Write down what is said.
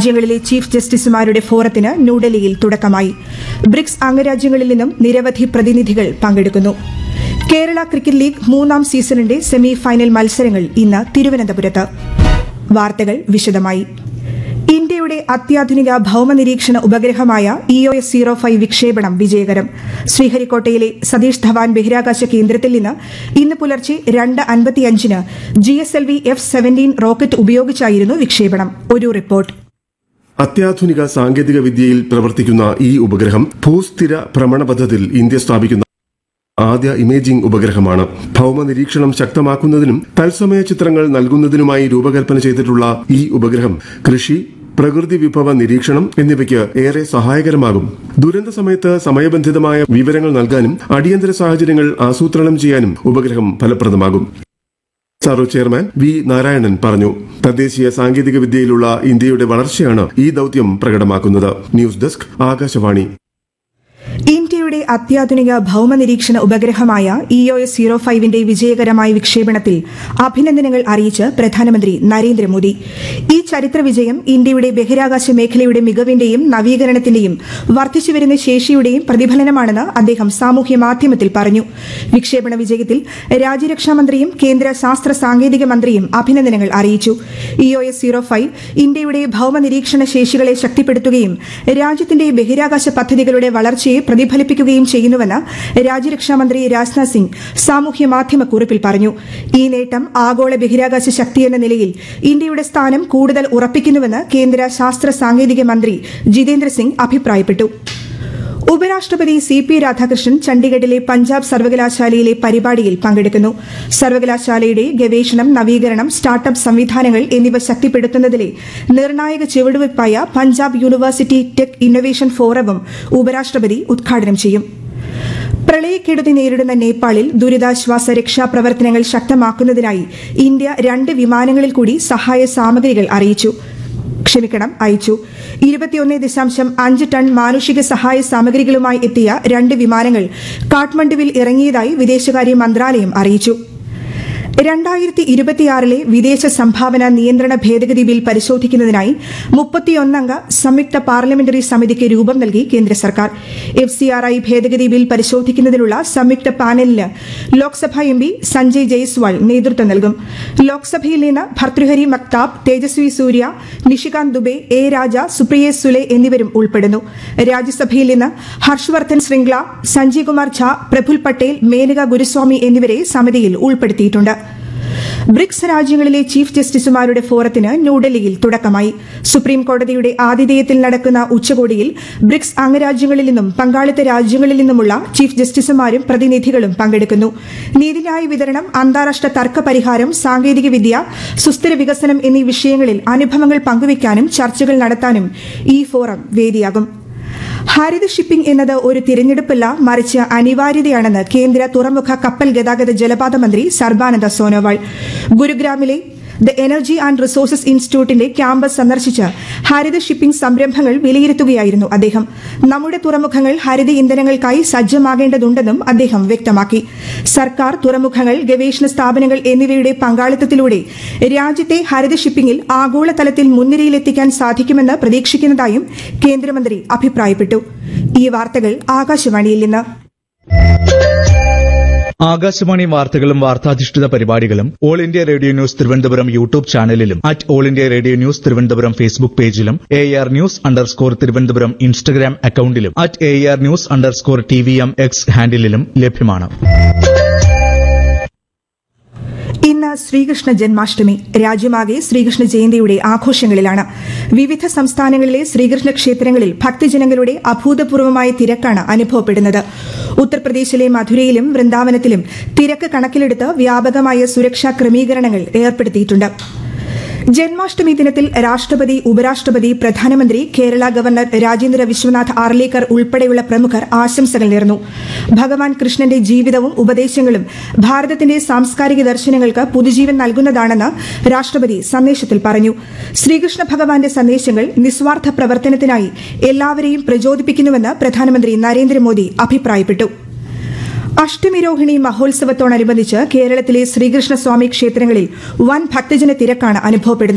രാജ്യങ്ങളിലെ ചീഫ് ജസ്റ്റിസുമാരുടെ ഫോറത്തിന് ന്യൂഡൽഹിയിൽ തുടക്കമായി ബ്രിക്സ് അംഗരാജ്യങ്ങളിൽ നിന്നും നിരവധി പ്രതിനിധികൾ പങ്കെടുക്കുന്നു കേരള ക്രിക്കറ്റ് ലീഗ് മൂന്നാം സീസണിന്റെ സെമി ഫൈനൽ മത്സരങ്ങൾ ഇന്ന് തിരുവനന്തപുരത്ത് വാർത്തകൾ വിശദമായി ഇന്ത്യയുടെ അത്യാധുനിക ഭൌമനിരീക്ഷണ ഉപഗ്രഹമായ E O S zero five വിക്ഷേപണം വിജയകരം ശ്രീഹരിക്കോട്ടയിലെ സതീഷ് ധവാൻ ബഹിരാകാശ കേന്ദ്രത്തിൽ നിന്ന് ഇന്ന് പുലർച്ചെ രണ്ട് അൻപത്തിയഞ്ചിന് G S L V F seventeen rocket ഉപയോഗിച്ചായിരുന്നു വിക്ഷേപണം ഒരു റിപ്പോർട്ട് അത്യാധുനിക സാങ്കേതിക വിദ്യയിൽ പ്രവർത്തിക്കുന്ന ഈ ഉപഗ്രഹം ഭൂസ്ഥിര ഭ്രമണപഥത്തിൽ ഇന്ത്യ സ്ഥാപിക്കുന്ന ആദ്യ ഇമേജിംഗ് ഉപഗ്രഹമാണ് ഭൌമ നിരീക്ഷണം ശക്തമാക്കുന്നതിനും തത്സമയ ചിത്രങ്ങൾ നൽകുന്നതിനുമായി രൂപകൽപ്പന ചെയ്തിട്ടുള്ള ഈ ഉപഗ്രഹം കൃഷി പ്രകൃതി വിഭവ നിരീക്ഷണം എന്നിവയ്ക്ക് ഏറെ സഹായകരമാകും ദുരന്ത സമയത്ത് സമയബന്ധിതമായ വിവരങ്ങൾ നൽകാനും അടിയന്തര സാഹചര്യങ്ങൾ ആസൂത്രണം ചെയ്യാനും ഉപഗ്രഹം ഫലപ്രദമാകും സാറോ ചെയർമാൻ വി നാരായണൻ പറഞ്ഞു തദ്ദേശീയ സാങ്കേതിക വിദ്യയിലുള്ള ഇന്ത്യയുടെ വളർച്ചയാണ് ഈ ദൌത്യം പ്രകടമാക്കുന്നത് ന്യൂസ് ഡെസ്ക് ആകാശവാണി ഇന്ത്യയുടെ അത്യാധുനിക ഭൌമനിരീക്ഷണ ഉപഗ്രഹമായ ഇ ഒ എസ് സീറോ ഫൈവിന്റെ വിജയകരമായ വിക്ഷേപണത്തിൽ അഭിനന്ദനങ്ങൾ അറിയിച്ച് പ്രധാനമന്ത്രി നരേന്ദ്രമോദി ഈ ചരിത്ര വിജയം ഇന്ത്യയുടെ ബഹിരാകാശ മേഖലയുടെ മികവിന്റെയും നവീകരണത്തിന്റെയും വർദ്ധിച്ചുവരുന്ന ശേഷിയുടെയും പ്രതിഫലനമാണെന്ന് അദ്ദേഹം സാമൂഹ്യ മാധ്യമത്തിൽ പറഞ്ഞു വിക്ഷേപണ വിജയത്തിൽ രാജ്യരക്ഷാമന്ത്രിയും കേന്ദ്ര ശാസ്ത്ര സാങ്കേതിക മന്ത്രിയും അഭിനന്ദനങ്ങൾ അറിയിച്ചു E O S zero five ഇന്ത്യയുടെ ഭൌമനിരീക്ഷണ ശേഷികളെ ശക്തിപ്പെടുത്തുകയും രാജ്യത്തിന്റെ ബഹിരാകാശ പദ്ധതികളുടെ വളർച്ചയെ പ്രതിഫലിപ്പിക്കുകയും ചെയ്യുന്നുവെന്ന് രാജ്യരക്ഷാമന്ത്രി രാജ്നാഥ് സിംഗ് സാമൂഹ്യ മാധ്യമ കുറിപ്പിൽ പറഞ്ഞു ഈ നേട്ടം ആഗോള ബഹിരാകാശ ശക്തി എന്ന നിലയിൽ ഇന്ത്യയുടെ സ്ഥാനം കൂടുതൽ ഉറപ്പിക്കുന്നുവെന്ന് കേന്ദ്ര ശാസ്ത്ര സാങ്കേതിക മന്ത്രി ജിതേന്ദ്ര സിംഗ് അഭിപ്രായപ്പെട്ടു ഉപരാഷ്ട്രപതി സി പി രാധാകൃഷ്ണൻ ചണ്ഡീഗഡിലെ പഞ്ചാബ് സർവകലാശാലയിലെ പരിപാടിയിൽ പങ്കെടുക്കുന്നു സർവകലാശാലയുടെ ഗവേഷണം നവീകരണം സ്റ്റാർട്ടപ്പ് സംവിധാനങ്ങൾ എന്നിവ ശക്തിപ്പെടുത്തുന്നതിലെ നിർണായക ചുവടുവയ്പായ പഞ്ചാബ് യൂണിവേഴ്സിറ്റി ടെക് ഇന്നൊവേഷൻ ഫോറവും ഉപരാഷ്ട്രപതി ഉദ്ഘാടനം ചെയ്യും പ്രളയക്കെടുതി നേരിടുന്ന നേപ്പാളിൽ ദുരിതാശ്വാസ രക്ഷാപ്രവർത്തനങ്ങൾ ശക്തമാക്കുന്നതിനായി ഇന്ത്യ രണ്ട് വിമാനങ്ങളിൽ കൂടി സഹായ സാമഗ്രികൾ അറിയിച്ചു ക്ഷമിക്കണം അയച്ചു ഇരുപത്തിയൊന്ന് ദശാംശം അഞ്ച് ടൺ മാനുഷിക സഹായ സാമഗ്രികളുമായി എത്തിയ രണ്ട് വിമാനങ്ങൾ കാഠ്മണ്ഡുവിൽ ഇറങ്ങിയതായി വിദേശകാര്യ മന്ത്രാലയം അറിയിച്ചു രണ്ടായിരത്തി ഇരുപത്തിയാറിലെ വിദേശ സംഭാവന നിയന്ത്രണ ഭേദഗതി ബിൽ പരിശോധിക്കുന്നതിനായി മുപ്പത്തിയൊന്നംഗ സംയുക്ത പാർലമെന്ററി സമിതിക്ക് രൂപം നൽകി കേന്ദ്ര സർക്കാർ എഫ് സി ആർ ഐ ഭേദഗതി ബിൽ പരിശോധിക്കുന്നതിനുള്ള സംയുക്ത പാനലിന് ലോക്സഭാ എം പി സഞ്ജയ് ജയ്സ്വാൾ നേതൃത്വം നൽകും ലോക്സഭയിൽ നിന്ന് ഭർത്തൃഹരി മക്താബ് തേജസ്വി സൂര്യ നിഷികാന്ത് ദുബെ എ രാജ സുപ്രിയ സുലെ എന്നിവരും ഉൾപ്പെടുന്നു രാജ്യസഭയിൽ നിന്ന് ഹർഷവർദ്ധൻ ശൃംഗ്ല സഞ്ജയ് കുമാർ ഝാ പ്രഫുൽ പട്ടേൽ മേനക ഗുരുസ്വാമി എന്നിവരെ സമിതിയിൽ ഉൾപ്പെടുത്തിയിട്ടുണ്ട് ബ്രിക്സ് രാജ്യങ്ങളിലെ ചീഫ് ജസ്റ്റിസുമാരുടെ ഫോറത്തിന് ന്യൂഡൽഹിയിൽ തുടക്കമായി സുപ്രീം കോടതിയുടെ ആതിഥേയത്തിൽ നടക്കുന്ന ഉച്ചകോടിയിൽ ബ്രിക്സ് അംഗരാജ്യങ്ങളിൽ നിന്നും പങ്കാളിത്ത രാജ്യങ്ങളിൽ നിന്നുമുള്ള ചീഫ് ജസ്റ്റിസുമാരും പ്രതിനിധികളും പങ്കെടുക്കുന്നു നീതിന്യായ വിതരണം അന്താരാഷ്ട്ര തർക്ക പരിഹാരം സാങ്കേതികവിദ്യ സുസ്ഥിര വികസനം എന്നീ വിഷയങ്ങളിൽ അനുഭവങ്ങൾ പങ്കുവയ്ക്കാനും ചർച്ചകൾ നടത്താനും ഈ ഫോറം വേദിയാകും ഹരിത ഷിപ്പിംഗ് എന്നത് ഒരു തിരഞ്ഞെടുപ്പല്ല മറിച്ച് അനിവാര്യതയാണെന്ന് കേന്ദ്ര തുറമുഖ കപ്പൽ ഗതാഗത ജലപാത മന്ത്രി സർബാനന്ദ സോനോവാൾ ഗുരുഗ്രാമിലെ ദ എനർജി ആൻഡ് റിസോഴ്സസ് ഇൻസ്റ്റിറ്റ്യൂട്ടിന്റെ ക്യാമ്പസ് സന്ദർശിച്ച് ഹരിത ഷിപ്പിംഗ് സംരംഭങ്ങൾ വിലയിരുത്തുകയായിരുന്നു അദ്ദേഹം നമ്മുടെ തുറമുഖങ്ങൾ ഹരിത ഇന്ധനങ്ങൾക്കായി സജ്ജമാകേണ്ടതുണ്ടെന്നും അദ്ദേഹം വ്യക്തമാക്കി സർക്കാർ തുറമുഖങ്ങൾ ഗവേഷണ സ്ഥാപനങ്ങൾ എന്നിവയുടെ പങ്കാളിത്തത്തിലൂടെ രാജ്യത്തെ ഹരിത ഷിപ്പിംഗിൽ ആഗോളതലത്തിൽ മുൻനിരയിലെത്തിക്കാൻ സാധിക്കുമെന്ന് പ്രതീക്ഷിക്കുന്നതായും കേന്ദ്രമന്ത്രി അഭിപ്രായപ്പെട്ടു ഈ വാർത്തകൾ ആകാശവാണിയിൽ നിന്ന് ആകാശവാണി വാർത്തകളും വാർത്താധിഷ്ഠിത പരിപാടികളും all India radio news Thiruvananthapuram YouTube ചാനലിലും at all India radio news Thiruvananthapuram Facebook പേജിലും A R news underscore Thiruvananthapuram Instagram അക്കൌണ്ടിലും at A R news underscore T V M X ഹാൻഡിലും ലഭ്യമാണ് ഇന്ന് ശ്രീകൃഷ്ണ ജന്മാഷ്ടമി രാജ്യമാകെ ശ്രീകൃഷ്ണ ജയന്തിയുടെ ആഘോഷങ്ങളിലാണ് വിവിധ സംസ്ഥാനങ്ങളിലെ ശ്രീകൃഷ്ണ ക്ഷേത്രങ്ങളിൽ ഭക്തജനങ്ങളുടെ അഭൂതപൂർവമായ തിരക്കാണ് അനുഭവപ്പെടുന്നത് ഉത്തർപ്രദേശിലെ മധുരയിലും വൃന്ദാവനത്തിലും തിരക്ക് കണക്കിലെടുത്ത് വ്യാപകമായ സുരക്ഷാ ക്രമീകരണങ്ങൾ ഏർപ്പെടുത്തിയിട്ടുണ്ട് ജന്മാഷ്ടമി ദിനത്തിൽ രാഷ്ട്രപതി ഉപരാഷ്ട്രപതി പ്രധാനമന്ത്രി കേരള ഗവർണർ രാജേന്ദ്ര വിശ്വനാഥ് ആർലേക്കർ ഉൾപ്പെടെയുള്ള പ്രമുഖർ ആശംസകൾ നേർന്നു ഭഗവാൻ കൃഷ്ണന്റെ ജീവിതവും ഉപദേശങ്ങളും ഭാരതത്തിന്റെ സാംസ്കാരിക ദർശനങ്ങൾക്ക് പുതുജീവൻ നൽകുന്നതാണെന്ന് രാഷ്ട്രപതി സന്ദേശത്തിൽ പറഞ്ഞു ശ്രീകൃഷ്ണ ഭഗവാന്റെ സന്ദേശങ്ങൾ നിസ്വാർത്ഥ പ്രവർത്തനത്തിനായി എല്ലാവരെയും പ്രചോദിപ്പിക്കുന്നുവെന്ന് പ്രധാനമന്ത്രി നരേന്ദ്രമോദി അഭിപ്രായപ്പെട്ടു അഷ്ടമിരോഹിണി മഹോത്സവത്തോടനുബന്ധിച്ച് കേരളത്തിലെ ശ്രീകൃഷ്ണസ്വാമി ക്ഷേത്രങ്ങളിൽ വൻ ഭക്തജന തിരക്കാണ് അനുഭവപ്പെടുന്നത്